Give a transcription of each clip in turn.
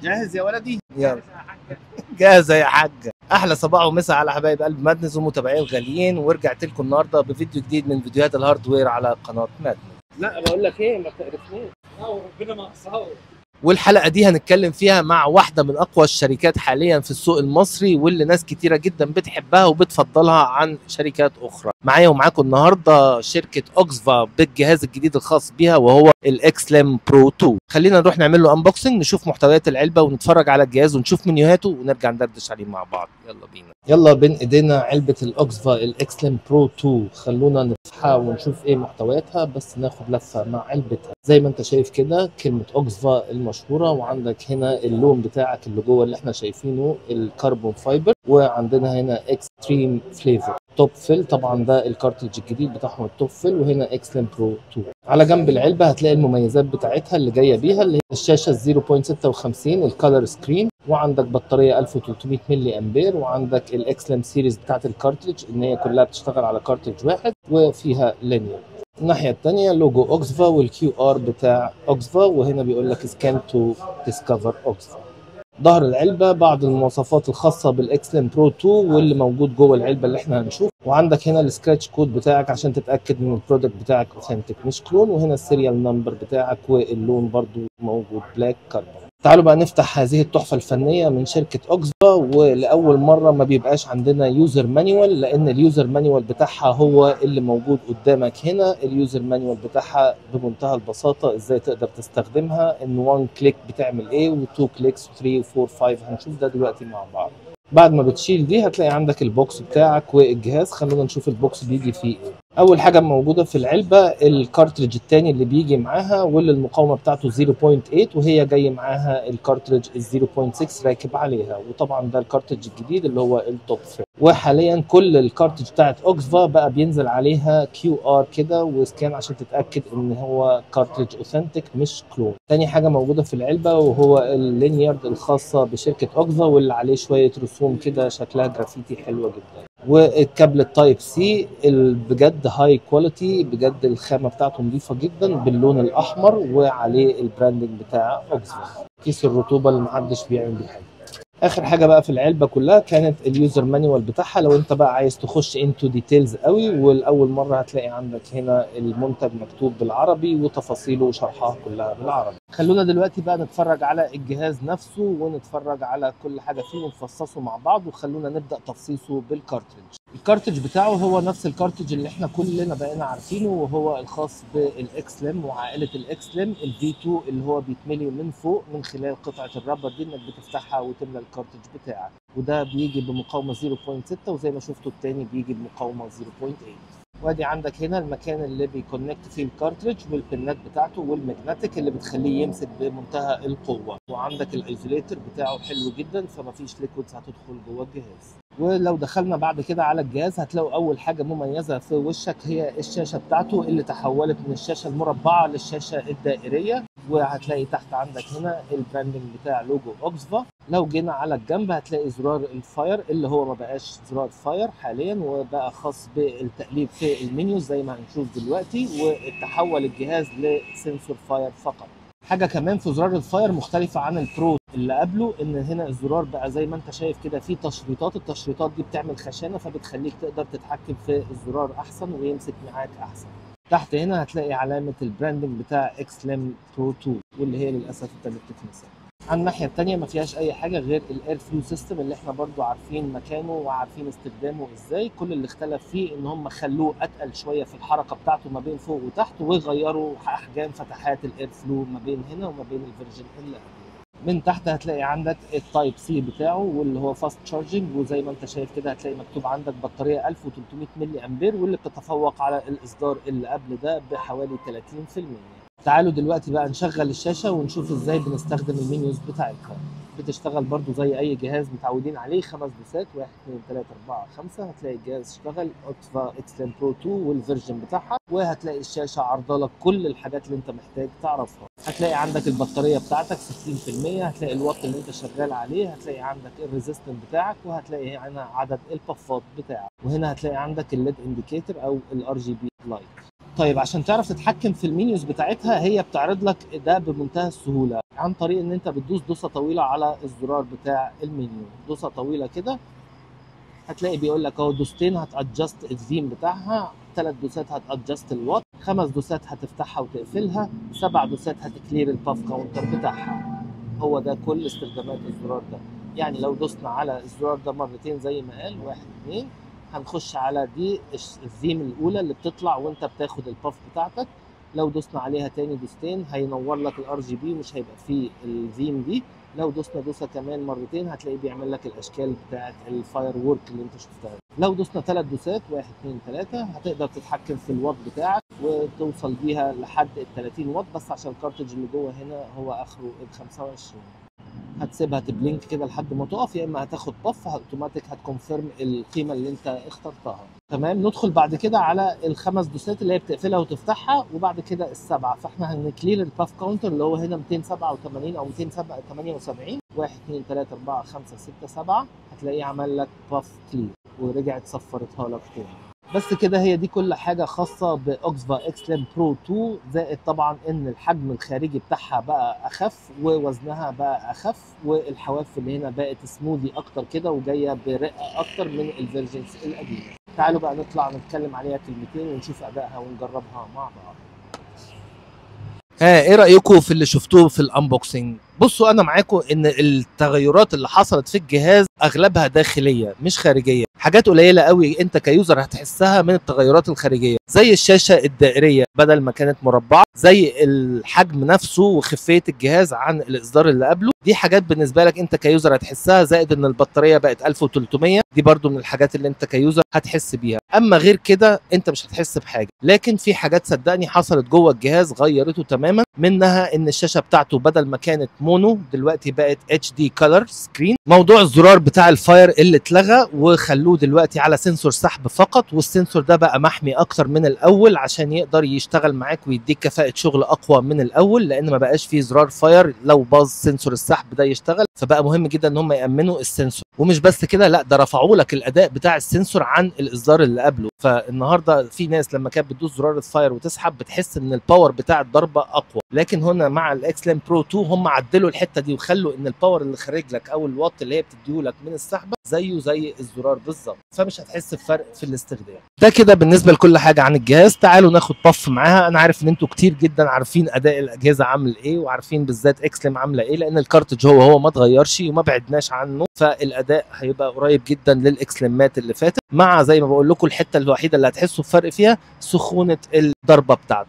جاهز يا ولدي يلا جاهزة يا حاجة أحلى صباح ومساء على حبايب قلب مادنس ومتابعين الغاليين ورجعت لكم النهاردة بفيديو جديد من فيديوهات الهاردوير على قناة مادنس لا بقول لك ايه ما تعرفنيش ربنا ما قصها والحلقة دي هنتكلم فيها مع واحدة من أقوى الشركات حاليا في السوق المصري واللي ناس كتيرة جدا بتحبها وبتفضلها عن شركات أخرى معايا ومعاكم النهاردة شركة أوكسفا بالجهاز الجديد الخاص بيها وهو الإكسلام برو 2 خلينا نروح نعمل له أنبوكسنج نشوف محتويات العلبة ونتفرج على الجهاز ونشوف منيوهاته ونرجع ندردش عليه مع بعض يلا بينا يلا بين ايدينا علبة الأوكسفا الإكسلام برو 2 خلونا نفتحها ونشوف ايه محتوياتها بس ناخد لفة مع علبتها زي ما انت شايف كده كلمة أوكسفا المشهورة وعندك هنا اللون بتاعك اللي جوه اللي احنا شايفينه الكربون فايبر وعندنا هنا اكستريم فليفر توب فيل طبعا ده الكارتريج الجديد بتاعهم التوب فيل وهنا اكسلم برو 2 على جنب العلبه هتلاقي المميزات بتاعتها اللي جايه بيها اللي هي الشاشه 0.56 الكالر سكرين وعندك بطاريه 1300 ملي امبير وعندك الاكسلم سيريز بتاعت الكارتريج ان هي كلها بتشتغل على كارتريج واحد وفيها لينير الناحيه الثانيه لوجو اوكسفا والكيو ار بتاع اوكسفا وهنا بيقول لك سكان تو ديسكفر اوكسفا ظهر العلبه بعض المواصفات الخاصه بالاكسلم برو 2 واللي موجود جوه العلبه اللي احنا هنشوف وعندك هنا السكراتش كود بتاعك عشان تتاكد ان البرودكت بتاعك اوثنتيك مش كلون وهنا السيريال نمبر بتاعك واللون برضو موجود بلاك كاربون تعالوا بقى نفتح هذه التحفة الفنية من شركة أوكسفا ولأول مرة ما بيبقاش عندنا يوزر مانيوال لأن اليوزر مانيوال بتاعها هو اللي موجود قدامك هنا اليوزر مانيوال بتاعها بمنتهى البساطة ازاي تقدر تستخدمها ان 1 كليك بتعمل ايه و2 كليكس و3 و4 5 هنشوف ده دلوقتي مع بعض بعد ما بتشيل دي هتلاقي عندك البوكس بتاعك والجهاز خلونا نشوف البوكس بيجي فيه ايه اول حاجه موجوده في العلبه الكارتريج الثاني اللي بيجي معاها واللي المقاومه بتاعته 0.8 وهي جاي معاها الكارتريج ال 0.6 راكب عليها وطبعا ده الكارتريج الجديد اللي هو التوب فير وحاليا كل الكارتريج بتاعت اوكسفا بقى بينزل عليها كيو ار كده وسكان عشان تتاكد ان هو كارتريج اوثنتيك مش كلون تاني حاجه موجوده في العلبه وهو اللينيارد الخاصه بشركه اوكسفا واللي عليه شويه رسوم كده شكلها جرافيتي حلوه جدا والكابل التايب سي بجد هاي كواليتي بجد الخامه بتاعته نظيفه جدا باللون الاحمر وعليه البراندنج بتاع اوكسفورد كيس الرطوبه اللي محدش بيعمل بيه حاجه اخر حاجه بقى في العلبه كلها كانت اليوزر مانيوال بتاعها لو انت بقى عايز تخش انتو ديتيلز قوي والاول مره هتلاقي عندك هنا المنتج مكتوب بالعربي وتفاصيله وشرحها كلها بالعربي خلونا دلوقتي بقى نتفرج على الجهاز نفسه ونتفرج على كل حاجه فيه ونفصصه مع بعض وخلونا نبدا تفصيصه بالكارتريج الكارتريج بتاعه هو نفس الكارتريج اللي احنا كلنا بقينا عارفينه وهو الخاص بالاكسلم وعائله الاكسلم الفي 2 اللي هو بيتملي من فوق من خلال قطعه الرابر دي انك بتفتحها وتملى الكارتريج بتاعك وده بيجي بمقاومه 0.6 وزي ما شفتوا التاني بيجي بمقاومه 0.8 وادي عندك هنا المكان اللي بيكونكت فيه الكارتريج والبنات بتاعته والماجنتيك اللي بتخليه يمسك بمنتهى القوه وعندك الايزوليتر بتاعه حلو جدا فمفيش ليكويدز هتدخل جوه الجهاز ولو دخلنا بعد كده على الجهاز هتلاقوا اول حاجه مميزه في وشك هي الشاشه بتاعته اللي تحولت من الشاشه المربعه للشاشه الدائريه وهتلاقي تحت عندك هنا البراندنج بتاع لوجو اوكسفا لو جينا على الجنب هتلاقي زرار الفاير اللي هو ما بقاش زرار فاير حاليا وبقى خاص بالتقليب في المنيو زي ما هنشوف دلوقتي وتحول الجهاز لسنسور فاير فقط حاجه كمان في زرار الفاير مختلفه عن البرو اللي قبله ان هنا الزرار بقى زي ما انت شايف كده فيه تشريطات التشريطات دي بتعمل خشانه فبتخليك تقدر تتحكم في الزرار احسن ويمسك معاك احسن تحت هنا هتلاقي علامه البراندنج بتاع اكسلام برو 2 واللي هي للاسف انت بتتمسك على الناحيه الثانيه ما فيهاش اي حاجه غير الاير فلو سيستم اللي احنا برضو عارفين مكانه وعارفين استخدامه ازاي كل اللي اختلف فيه ان هم خلوه اتقل شويه في الحركه بتاعته ما بين فوق وتحت وغيروا احجام فتحات الاير فلو ما بين هنا وما بين الفيرجن اللي قبل من تحت هتلاقي عندك التايب سي بتاعه واللي هو فاست تشارجنج وزي ما انت شايف كده هتلاقي مكتوب عندك بطاريه 1300 ملي امبير واللي بتتفوق على الاصدار اللي قبل ده بحوالي 30% تعالوا دلوقتي بقى نشغل الشاشه ونشوف ازاي بنستخدم المنيوز بتاعتها بتشتغل برضو زي اي جهاز متعودين عليه خمس دوسات 1 2 3 4 5 هتلاقي الجهاز اشتغل اوكسفا اكسلام برو 2 والفيرجن بتاعها وهتلاقي الشاشه عارضه لك كل الحاجات اللي انت محتاج تعرفها هتلاقي عندك البطاريه بتاعتك 60% هتلاقي الوات اللي انت شغال عليه هتلاقي عندك الريزيستنت بتاعك وهتلاقي هنا عدد البفات بتاعك وهنا هتلاقي عندك الليد انديكيتور او الار جي بي لايت طيب عشان تعرف تتحكم في المنيوز بتاعتها هي بتعرض لك ده بمنتهى السهوله عن طريق ان انت بتدوس دوسه طويله على الزرار بتاع المنيو دوسه طويله كده هتلاقي بيقول لك اهو دوستين هتادجست الثيم بتاعها ثلاث دوسات هتادجست الوات خمس دوسات هتفتحها وتقفلها سبع دوسات هتكلير الباف كاونتر بتاعها هو ده كل استخدامات الزرار ده يعني لو دوسنا على الزرار ده مرتين زي ما قال واحد اتنين هنخش على دي الش- الثيم الاولى اللي بتطلع وانت بتاخد الباف بتاعتك لو دوسنا عليها تاني دوستين هينور لك الار جي بي ومش هيبقى فيه الثيم دي لو دوسنا دوسه كمان مرتين هتلاقيه بيعمل لك الاشكال بتاعت الفاير وورك اللي انت شفتها لو دوسنا ثلاث دوسات واحد اثنين ثلاثه هتقدر تتحكم في الوات بتاعك وتوصل بيها لحد ال 30 واط بس عشان الكارتج اللي جوه هنا هو اخره ال 25 هتسيبها تبلينك كده لحد ما تقف يا اما هتاخد بف اوتوماتيك هتكونفيرم القيمه اللي انت اخترتها تمام ندخل بعد كده على الخمس دوسات اللي هي بتقفلها وتفتحها وبعد كده السبعه فاحنا هنكلير الباف كاونتر اللي هو هنا 287 او 278 1 2 3 4 5 6 7 هتلاقيه عمل لك باف كلير ورجعت صفرتها لك تاني بس كده هي دي كل حاجه خاصه باوكسفا اكسلم برو 2 زائد طبعا ان الحجم الخارجي بتاعها بقى اخف ووزنها بقى اخف والحواف اللي هنا بقت سموذي اكتر كده وجايه برقه اكتر من الفيرجنز القديمه تعالوا بقى نطلع نتكلم عليها كلمتين ونشوف ادائها ونجربها مع بعض ها ايه رايكم في اللي شفتوه في الانبوكسنج بصوا انا معاكم ان التغيرات اللي حصلت في الجهاز اغلبها داخليه مش خارجيه حاجات قليله قوي انت كيوزر هتحسها من التغيرات الخارجيه زي الشاشه الدائريه بدل ما كانت مربعه زي الحجم نفسه وخفيه الجهاز عن الاصدار اللي قبله دي حاجات بالنسبه لك انت كيوزر هتحسها زائد ان البطاريه بقت 1300 دي برضو من الحاجات اللي انت كيوزر هتحس بيها اما غير كده انت مش هتحس بحاجه لكن في حاجات صدقني حصلت جوه الجهاز غيرته تماما منها ان الشاشه بتاعته بدل ما كانت مونو دلوقتي بقت اتش دي كلر سكرين موضوع الزرار بتاع الفاير اللي اتلغى وخلوه دلوقتي على سنسور سحب فقط والسنسور ده بقى محمي اكتر من الاول عشان يقدر يشتغل معاك ويديك كفاءه شغل اقوى من الاول لان ما بقاش فيه زرار فاير لو باظ سنسور السحب ده يشتغل فبقى مهم جدا ان هم يامنوا السنسور ومش بس كده لا ده رفعوا لك الاداء بتاع السنسور عن الاصدار اللي قبله فالنهارده في ناس لما كانت بتدوس زرار الفاير وتسحب بتحس ان الباور بتاع الضربه اقوى لكن هنا مع الاكسلين برو 2 هم عدلوا الحته دي وخلوا ان الباور اللي خارج لك او الوات اللي هي بتديهولك من السحبه زيه زي الزرار بالظبط فمش هتحس بفرق في الاستخدام ده كده بالنسبه لكل حاجه عن الجهاز تعالوا ناخد بف معاها انا عارف ان انتوا كتير جدا عارفين اداء الاجهزه عامل ايه وعارفين بالذات اكسلم عامله ايه لان الكارتج هو هو ما اتغيرش وما بعدناش عنه فالاداء هيبقى قريب جدا للاكسلمات اللي فاتت مع زي ما بقول لكم الحته الوحيده اللي هتحسوا بفرق فيها سخونه الضربه بتاعته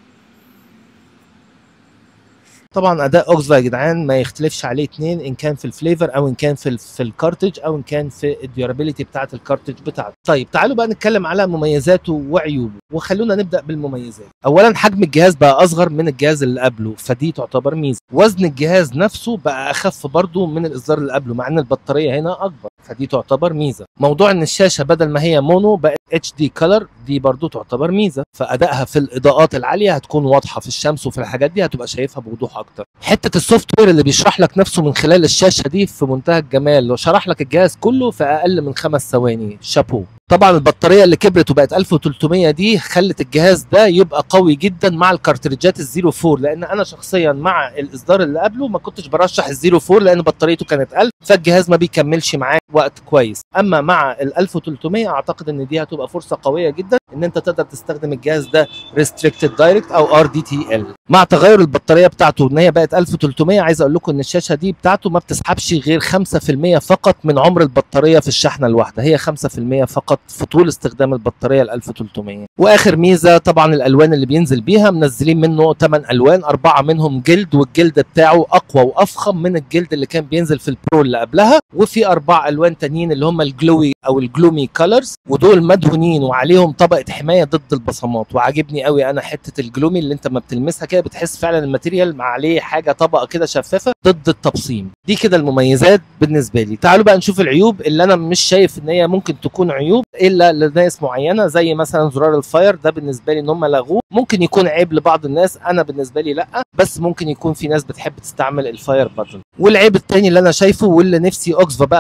طبعا اداء اوكسفا يا جدعان ما يختلفش عليه اتنين ان كان في الفليفر او ان كان في ال- في الكارتج او ان كان في الديورابيلتي بتاعه الكارتج بتاعته طيب تعالوا بقى نتكلم على مميزاته وعيوبه وخلونا نبدا بالمميزات اولا حجم الجهاز بقى اصغر من الجهاز اللي قبله فدي تعتبر ميزه وزن الجهاز نفسه بقى اخف برضه من الاصدار اللي قبله مع ان البطاريه هنا اكبر فدي تعتبر ميزه موضوع ان الشاشه بدل ما هي مونو بقت اتش دي كلر دي برضو تعتبر ميزه فادائها في الاضاءات العاليه هتكون واضحه في الشمس وفي الحاجات دي هتبقى شايفها بوضوح اكتر حته السوفت وير اللي بيشرح لك نفسه من خلال الشاشه دي في منتهى الجمال لو شرح لك الجهاز كله في اقل من خمس ثواني شابو طبعا البطاريه اللي كبرت وبقت 1300 دي خلت الجهاز ده يبقى قوي جدا مع الكارتريجات الزيرو فور لان انا شخصيا مع الاصدار اللي قبله ما كنتش برشح الزيرو فور لان بطاريته كانت 1000 فالجهاز ما بيكملش معاك وقت كويس اما مع ال 1300 اعتقد ان دي هتبقى فرصه قويه جدا ان انت تقدر تستخدم الجهاز ده ريستريكتد دايركت او ار دي تي ال مع تغير البطاريه بتاعته ان هي بقت 1300 عايز اقول لكم ان الشاشه دي بتاعته ما بتسحبش غير 5% فقط من عمر البطاريه في الشحنه الواحده هي 5% فقط في طول استخدام البطاريه ال 1300 واخر ميزه طبعا الالوان اللي بينزل بيها منزلين منه 8 الوان اربعه منهم جلد والجلد بتاعه اقوى وافخم من الجلد اللي كان بينزل في البرو اللي قبلها وفي اربع الوان تانيين اللي هم الجلوي او الجلومي كولرز ودول مدهونين وعليهم طبقه حمايه ضد البصمات وعاجبني قوي انا حته الجلومي اللي انت ما بتلمسها كده بتحس فعلا الماتيريال مع عليه حاجه طبقه كده شفافه ضد التبصيم دي كده المميزات بالنسبه لي تعالوا بقى نشوف العيوب اللي انا مش شايف ان هي ممكن تكون عيوب الا لناس معينه زي مثلا زرار الفاير ده بالنسبه لي ان هم لغوه ممكن يكون عيب لبعض الناس انا بالنسبه لي لا بس ممكن يكون في ناس بتحب تستعمل الفاير باتن والعيب التاني اللي انا شايفه واللي نفسي اوكسفا بقى تبدا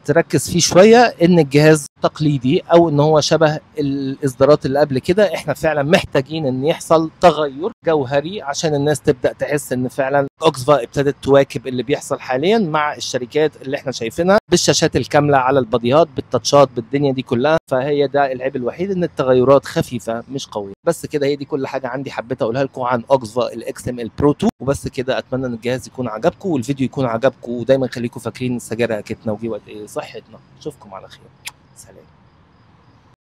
تركز فيه شويه ان الجهاز تقليدي او ان هو شبه الاصدارات اللي قبل كده احنا فعلا محتاجين ان يحصل تغير جوهري عشان الناس تبدا تحس ان فعلا اوكسفا ابتدت تواكب اللي بيحصل حاليا مع الشركات اللي احنا شايفينها بالشاشات الكامله على الباديات بالتاتشات بالدنيا دي كلها فهي ده العيب الوحيد ان التغيرات خفيفه مش قويه بس كده هي دي كل حاجه عندي حبيت اقولها لكم عن اوكسفا الاكس ام ال برو 2 وبس كده اتمنى ان الجهاز يكون عجبكم والفيديو يكون عجبكم ودايما خليكم فاكرين السجاير اكلتنا وجي وقت ايه صحتنا اشوفكم على خير سلام